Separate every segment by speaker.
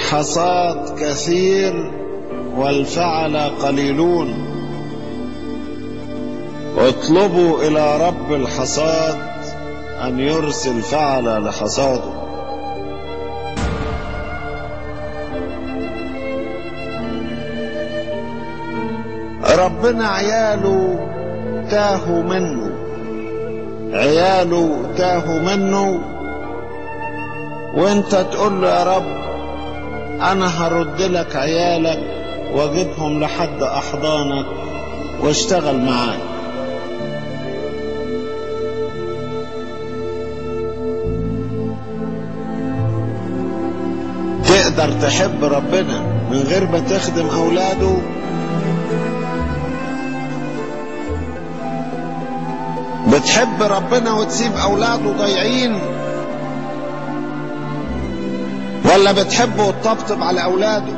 Speaker 1: الحصاد كثير والفعل قليلون اطلبوا الى رب الحصاد ان يرسل فعل لحصاده ربنا عياله تاهوا منه عياله تاهوا منه وانت تقول له يا رب انا هرد لك عيالك واجيبهم لحد احضانك واشتغل معاك تقدر تحب ربنا من غير ما تخدم اولاده بتحب ربنا وتسيب اولاده ضايعين ولا بتحبه وتطبطب على اولاده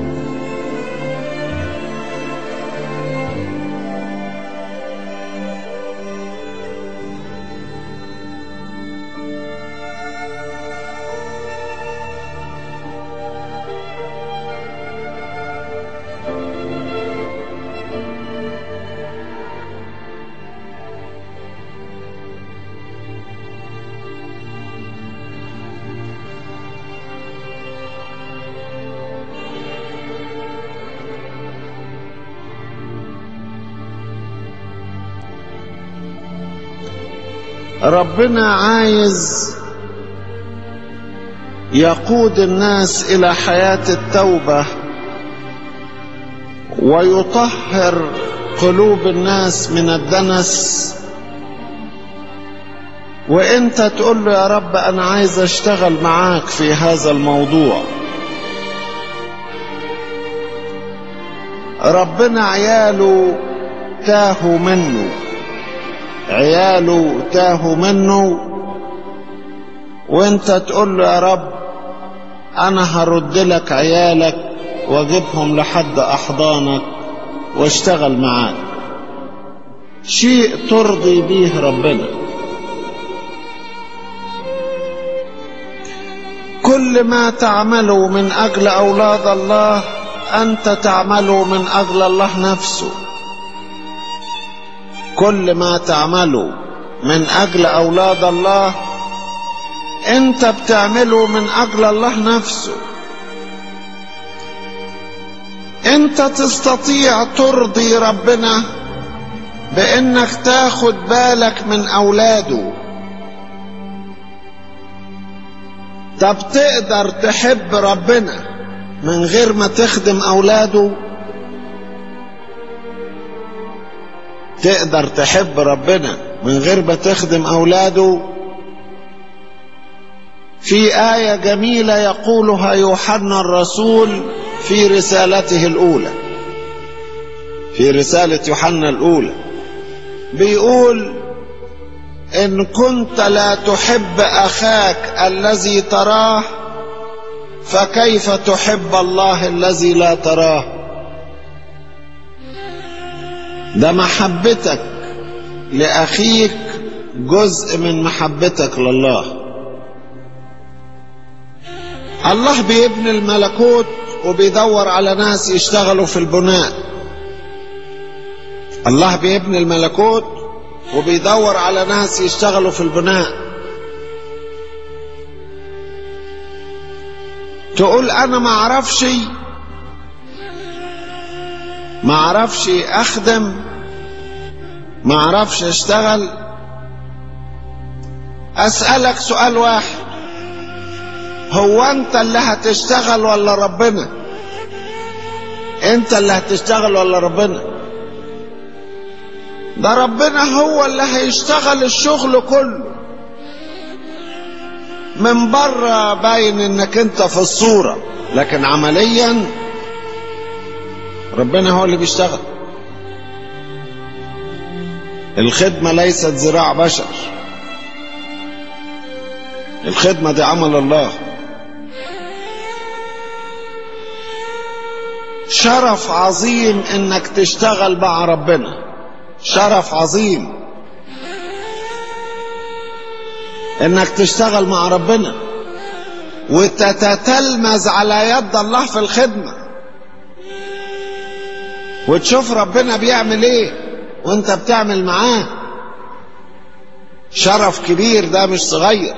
Speaker 1: ربنا عايز يقود الناس الى حياه التوبه ويطهر قلوب الناس من الدنس وانت تقول له يا رب انا عايز اشتغل معاك في هذا الموضوع ربنا عياله تاهوا منه عياله تاهوا منه وانت تقول له يا رب انا هرد لك عيالك واجيبهم لحد احضانك واشتغل معاك شيء ترضي به ربنا كل ما تعمله من اجل اولاد الله انت تعمله من اجل الله نفسه كل ما تعمله من اجل اولاد الله انت بتعمله من اجل الله نفسه انت تستطيع ترضي ربنا بانك تاخد بالك من اولاده طب تقدر تحب ربنا من غير ما تخدم اولاده تقدر تحب ربنا من غير ما تخدم اولاده في ايه جميله يقولها يوحنا الرسول في رسالته الاولى في رساله يوحنا الاولى بيقول ان كنت لا تحب اخاك الذي تراه فكيف تحب الله الذي لا تراه ده محبتك لاخيك جزء من محبتك لله الله بيبني الملكوت وبيدور على ناس يشتغلوا في البناء الله بيبني الملكوت وبيدور على ناس يشتغلوا في البناء تقول انا ما اعرفش ما اعرفش اخدم ما اعرفش اشتغل اسالك سؤال واحد هو انت اللي هتشتغل ولا ربنا انت اللي هتشتغل ولا ربنا ده ربنا هو اللي هيشتغل الشغل كله من بره باين انك انت في الصورة لكن عمليا ربنا هو اللي بيشتغل الخدمة ليست زراع بشر الخدمة دي عمل الله شرف عظيم انك تشتغل مع ربنا شرف عظيم انك تشتغل مع ربنا وتتتلمذ على يد الله في الخدمة وتشوف ربنا بيعمل ايه وانت بتعمل معاه شرف كبير ده مش صغير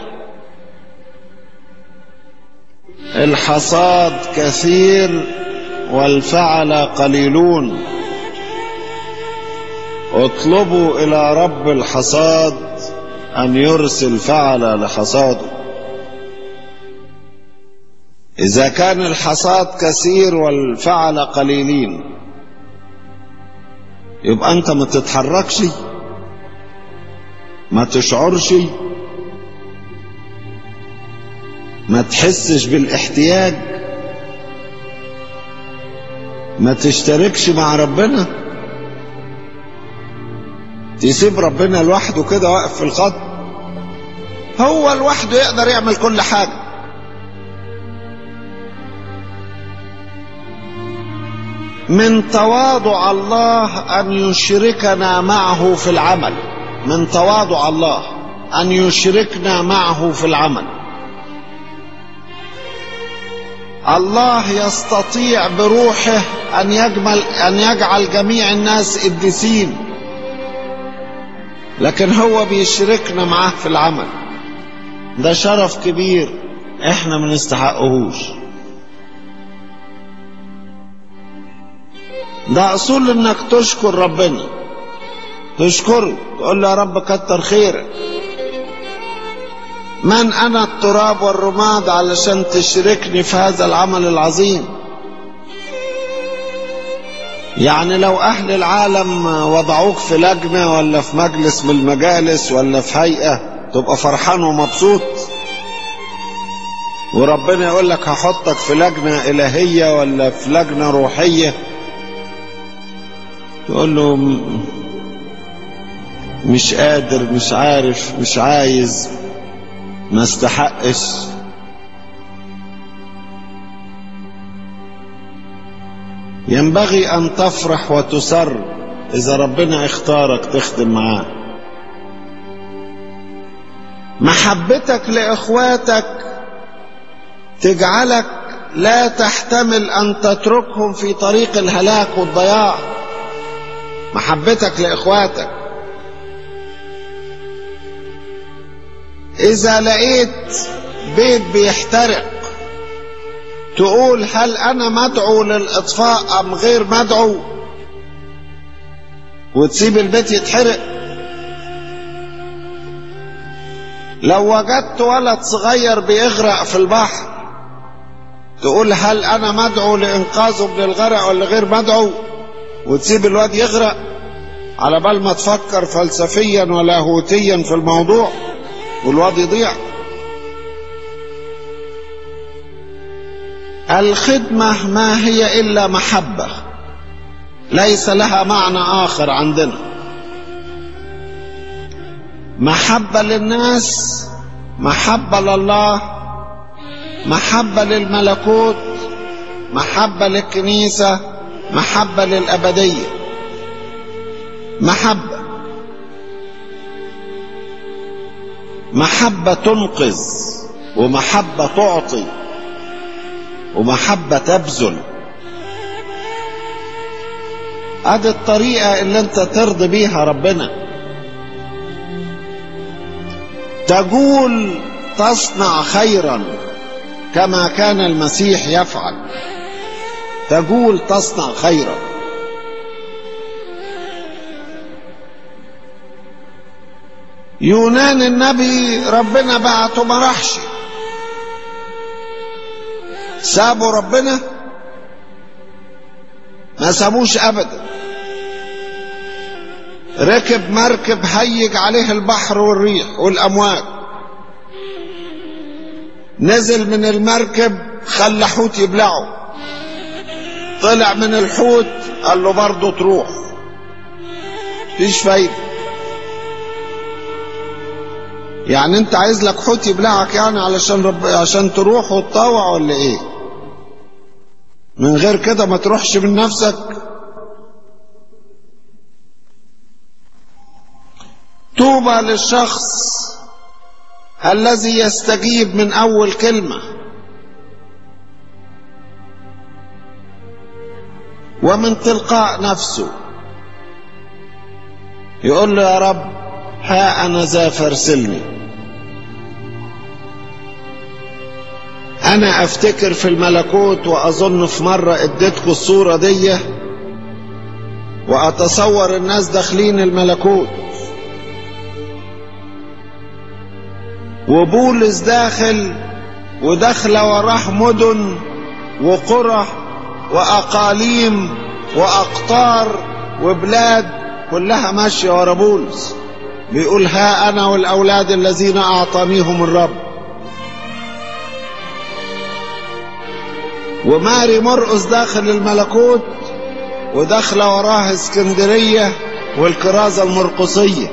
Speaker 1: الحصاد كثير والفعل قليلون اطلبوا الى رب الحصاد ان يرسل فعل لحصاده اذا كان الحصاد كثير والفعل قليلين يبقى انت ما تتحركش ما تشعرش ما تحسش بالاحتياج ما تشتركش مع ربنا تسيب ربنا لوحده كده واقف في الخط هو لوحده يقدر يعمل كل حاجة من تواضع الله أن يشركنا معه في العمل من تواضع الله أن يشركنا معه في العمل الله يستطيع بروحه أن يجمل أن يجعل جميع الناس قديسين لكن هو بيشركنا معاه في العمل ده شرف كبير احنا ما نستحقهوش ده اصول انك تشكر ربنا تشكره تقول له يا رب كتر خيرك من انا التراب والرماد علشان تشركني في هذا العمل العظيم يعني لو اهل العالم وضعوك في لجنه ولا في مجلس من المجالس ولا في هيئه تبقى فرحان ومبسوط وربنا يقول لك هحطك في لجنه الهيه ولا في لجنه روحيه تقول له مش قادر مش عارف مش عايز ما استحقش ينبغي أن تفرح وتسر إذا ربنا اختارك تخدم معاه محبتك لإخواتك تجعلك لا تحتمل أن تتركهم في طريق الهلاك والضياع محبتك لإخواتك إذا لقيت بيت بيحترق تقول هل أنا مدعو للإطفاء أم غير مدعو وتسيب البيت يتحرق لو وجدت ولد صغير بيغرق في البحر تقول هل أنا مدعو لإنقاذه من الغرق ولا غير مدعو وتسيب الواد يغرق على بال ما تفكر فلسفيا ولاهوتيا في الموضوع والواد يضيع الخدمة ما هي إلا محبة ليس لها معنى آخر عندنا محبة للناس محبة لله محبة للملكوت محبة للكنيسة محبة للأبدية محبة محبة تنقذ ومحبة تعطي ومحبة تبذل ادي الطريقة اللي انت ترضي بيها ربنا تقول تصنع خيرا كما كان المسيح يفعل تقول تصنع خيرا يونان النبي ربنا بعته ما راحش سابوا ربنا ما سابوش ابدا ركب مركب هيج عليه البحر والريح والامواج نزل من المركب خلى حوت يبلعه طلع من الحوت قال له برضه تروح مفيش فايده يعني انت عايز لك حوت يبلعك يعني علشان رب عشان تروح وتطوع ولا ايه من غير كده ما تروحش من نفسك طوبى للشخص الذي يستجيب من اول كلمه ومن تلقاء نفسه يقول له يا رب ها أنا ذا فارسلني أنا أفتكر في الملكوت وأظن في مرة اديتكم الصورة دي وأتصور الناس داخلين الملكوت وبولس داخل وداخل وراه مدن وقرى وأقاليم وأقطار وبلاد كلها ماشية ورا بولس بيقول ها أنا والأولاد الذين أعطانيهم الرب وماري مرقس داخل الملكوت وداخل وراه اسكندرية والكرازة المرقصية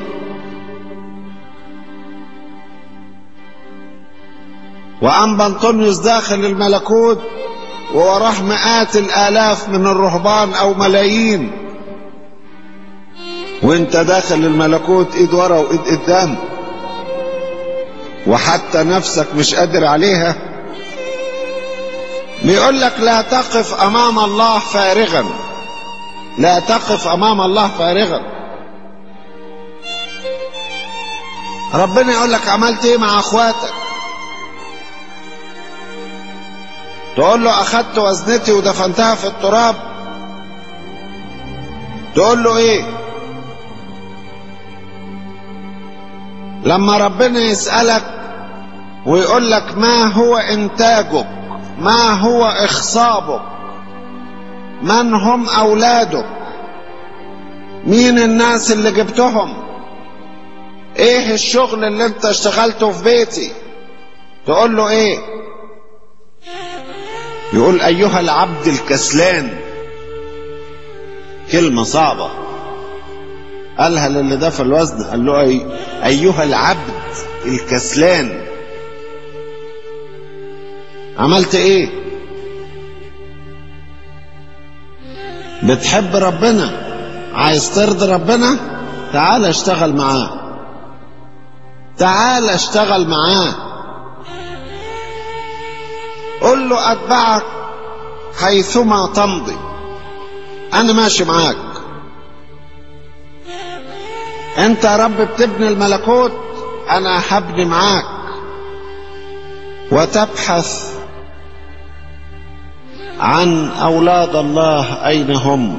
Speaker 1: وأنبا أنطونيوس داخل الملكوت ووراه مئات الآلاف من الرهبان أو ملايين وانت داخل الملكوت ايد ورا وايد قدام وحتى نفسك مش قادر عليها بيقول لك لا تقف امام الله فارغا لا تقف امام الله فارغا ربنا يقول لك عملت ايه مع اخواتك تقول له اخدت وزنتي ودفنتها في التراب تقول له ايه لما ربنا يسألك ويقول لك ما هو انتاجك ما هو اخصابك من هم اولادك مين الناس اللي جبتهم ايه الشغل اللي انت اشتغلته في بيتي تقول له ايه يقول ايها العبد الكسلان كلمة صعبة قالها للي ده في الوزن قال له أي ايها العبد الكسلان عملت ايه بتحب ربنا عايز ترضي ربنا تعال اشتغل معاه تعال اشتغل معاه قل له اتبعك حيثما تمضي انا ماشي معاك انت يا رب بتبني الملكوت انا هبني معاك وتبحث عن اولاد الله اين هم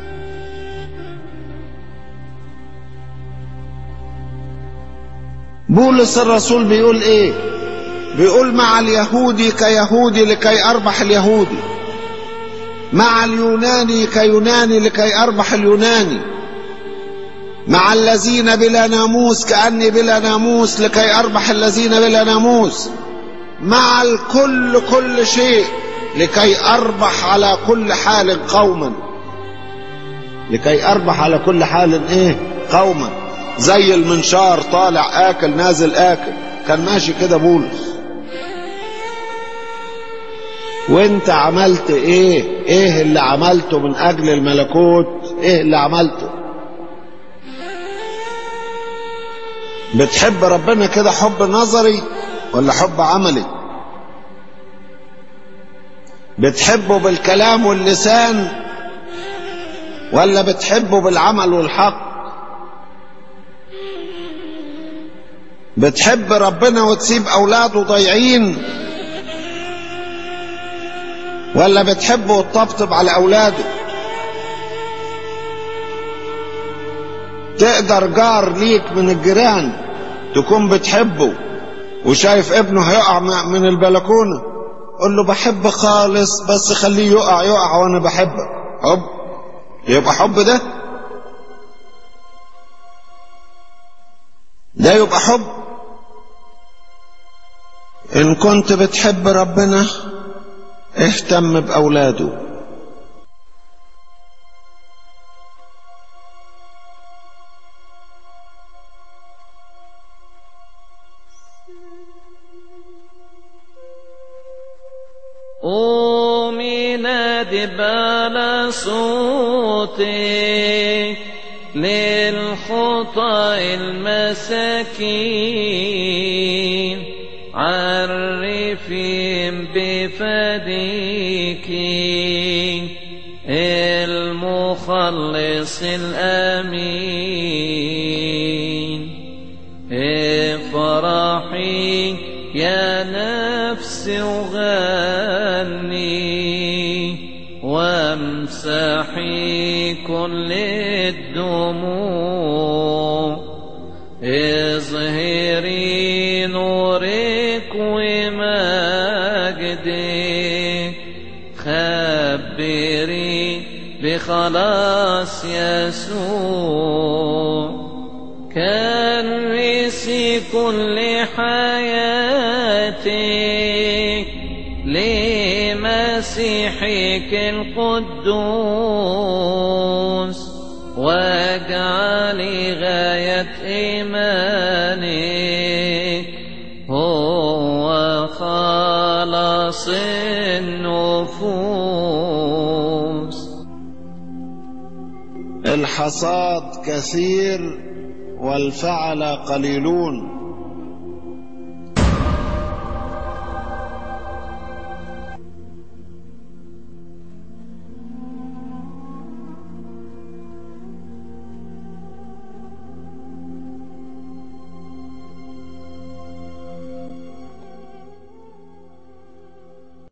Speaker 1: بولس الرسول بيقول ايه بيقول مع اليهودي كيهودي لكي اربح اليهودي مع اليوناني كيوناني لكي اربح اليوناني مع الذين بلا ناموس كاني بلا ناموس لكي اربح الذين بلا ناموس مع الكل كل شيء لكي اربح على كل حال قوما لكي اربح على كل حال ايه قوما زي المنشار طالع اكل نازل اكل كان ماشي كده بولس وانت عملت ايه ايه اللي عملته من اجل الملكوت ايه اللي عملته بتحب ربنا كده حب نظري ولا حب عملي بتحبه بالكلام واللسان ولا بتحبه بالعمل والحق بتحب ربنا وتسيب اولاده ضايعين ولا بتحبه وتطبطب على اولاده تقدر جار ليك من الجيران تكون بتحبه وشايف ابنه هيقع من البلكونه قول له بحب خالص بس خليه يقع يقع وانا بحبك حب يبقى حب ده ده يبقى حب ان كنت بتحب ربنا اهتم باولاده
Speaker 2: ومن دبال صوتي للخطى المساكين عرفهم بفديك المخلص الأمين افرحي يا نفس وغني وامسحي كل الدموع اظهري نورك ومجدك خبري بخلاص يسوع كرسي كل حياتك لمسيحك القدوس واجعلي غاية إيمانك هو خلاص النفوس
Speaker 1: الحصاد كثير والفعل قليلون